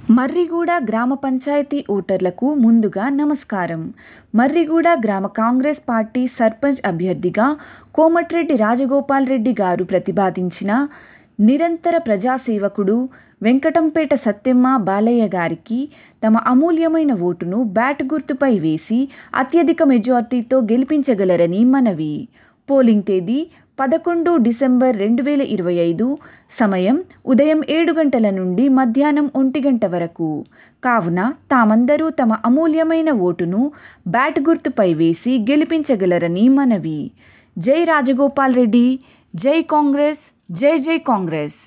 మర్రిగూడ గ్రామ పంచాయతీ ఓటర్లకు ముందుగా నమస్కారం. మర్రిగూడ గ్రామ కాంగ్రెస్ పార్టీ సర్పంచ్ అభ్యర్థిగా కోమటిరెడ్డి రాజగోపాల్రెడ్డి గారు ప్రతిపాదించిన నిరంతర ప్రజాసేవకుడు వెంకటంపేట సత్తెమ్మ బాలయ్య గారికి తమ అమూల్యమైన ఓటును బ్యాట్ గుర్తుపై వేసి అత్యధిక మెజార్టీతో గెలిపించగలరని మనవి. పోలింగ్ తేదీ పదకొండు డిసెంబర్ రెండు వేల ఇరవై ఐదు. సమయం ఉదయం ఏడు గంటల నుండి మధ్యాహ్నం ఒంటి గంట వరకు. కావున తామందరూ తమ అమూల్యమైన ఓటును బ్యాట్ గుర్తుపై వేసి గెలిపించగలరని మనవి. జై రాజగోపాల్రెడ్డి జై కాంగ్రెస్ జై జై కాంగ్రెస్